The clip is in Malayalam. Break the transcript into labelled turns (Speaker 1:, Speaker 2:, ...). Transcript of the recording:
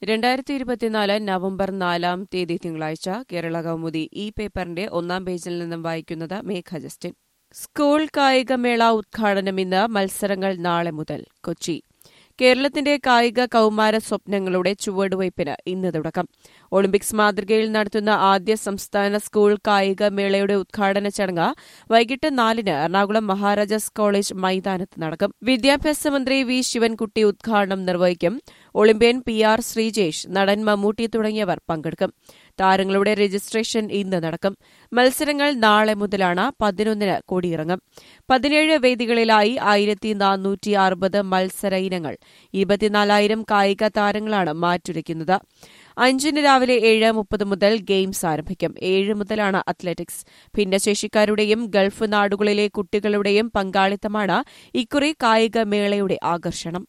Speaker 1: രണ്ടായിരത്തി ഇരുപത്തിനാല് നവംബർ നാലാം തീയതി തിങ്കളാഴ്ച കേരള കൗമുദി ഈ പേപ്പറിന്റെ ഒന്നാം പേജിൽ നിന്നും വായിക്കുന്നത് മേഘ ജസ്റ്റിൻ സ്കൂൾ കായികമേള ഉദ്ഘാടനം ഇന്ന് മത്സരങ്ങൾ നാളെ മുതൽ കൊച്ചി കേരളത്തിന്റെ കായിക കൌമാര സ്വപ്നങ്ങളുടെ ചുവടുവയ്പിന് ഇന്ന് തുടക്കം ഒളിമ്പിക്സ് മാതൃകയിൽ നടത്തുന്ന ആദ്യ സംസ്ഥാന സ്കൂൾ കായിക മേളയുടെ ഉദ്ഘാടന ചടങ്ങ് വൈകിട്ട് നാലിന് എറണാകുളം മഹാരാജാസ് കോളേജ് മൈതാനത്ത് നടക്കും വിദ്യാഭ്യാസ മന്ത്രി വി ശിവൻകുട്ടി ഉദ്ഘാടനം നിർവഹിക്കും ഒളിമ്പ്യൻ പി ആർ ശ്രീജേഷ് നടൻ മമ്മൂട്ടി തുടങ്ങിയവർ പങ്കെടുക്കും താരങ്ങളുടെ രജിസ്ട്രേഷൻ ഇന്ന് നടക്കും മത്സരങ്ങൾ നാളെ മുതലാണ് പതിനൊന്നിന് കൊടിയിറങ്ങും പതിനേഴ് വേദികളിലായി ആയിരത്തി നാനൂറ്റി അറുപത് മത്സര ഇനങ്ങൾ ഇരുപത്തിനാലായിരം കായിക താരങ്ങളാണ് മാറ്റുരയ്ക്കുന്നത് അഞ്ചിന് രാവിലെ ഏഴ് മുപ്പത് മുതൽ ഗെയിംസ് ആരംഭിക്കും ഏഴ് മുതലാണ് അത്ലറ്റിക്സ് ഭിന്നശേഷിക്കാരുടെയും ഗൾഫ് നാടുകളിലെ കുട്ടികളുടെയും പങ്കാളിത്തമാണ് ഇക്കുറി കായിക മേളയുടെ ആകർഷണം